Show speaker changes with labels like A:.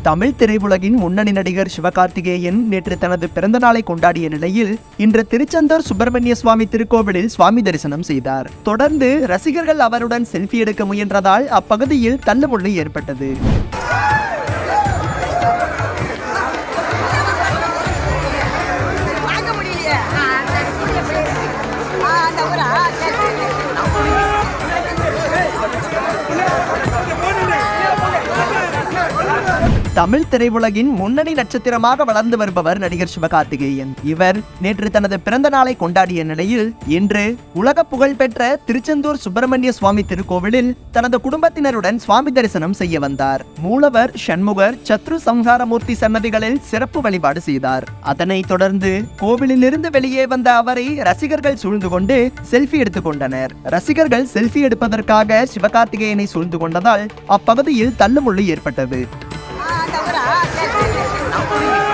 A: தமிழ் திரையுலகின் முன்னணி நடிகர் சிவகார்த்திகேயன் நேற்று தனது பிறந்த நாளை கொண்டாடிய நிலையில் இன்று திருச்செந்தூர் சுப்பிரமணிய சுவாமி திருக்கோவிலில் சுவாமி தரிசனம் செய்தார் தொடர்ந்து ரசிகர்கள் அவருடன் செல்ஃபி எடுக்க முயன்றதால் அப்பகுதியில் தள்ளுமுள்ளு ஏற்பட்டது
B: வாங்க முடியலையே ஆ, அந்த ஊர்ல போய் ஆ, அந்த ஊரா சரி, சரி.
A: தமிழ் திரையுலகின் முன்னணி நட்சத்திரமாக வளர்ந்து வருபவர் நடிகர் சிவகார்த்திகேயன் இவர் நேற்று தனது பிறந்த நாளை கொண்டாடிய நிலையில் இன்று உலக புகழ்பெற்ற திருச்செந்தூர் சுப்பிரமணிய சுவாமி திருக்கோவிலில் தனது குடும்பத்தினருடன் சுவாமி தரிசனம் செய்ய வந்தார் மூலவர் சண்முகர் சத்ரு சம்ஹாரமூர்த்தி சன்னதிகளில் சிறப்பு வழிபாடு செய்தார் அதனைத் தொடர்ந்து கோவிலிலிருந்து வெளியே வந்த அவரை ரசிகர்கள் சூழ்ந்து கொண்டு செல்ஃபி எடுத்துக் கொண்டனர் ரசிகர்கள் செல்ஃபி எடுப்பதற்காக சிவகார்த்திகேயனை சூழ்ந்து கொண்டதால் அப்பகுதியில் தள்ளுமுள்ளு ஏற்பட்டது
B: ஆ, அந்த ஊரா சரி, சரி, சரி.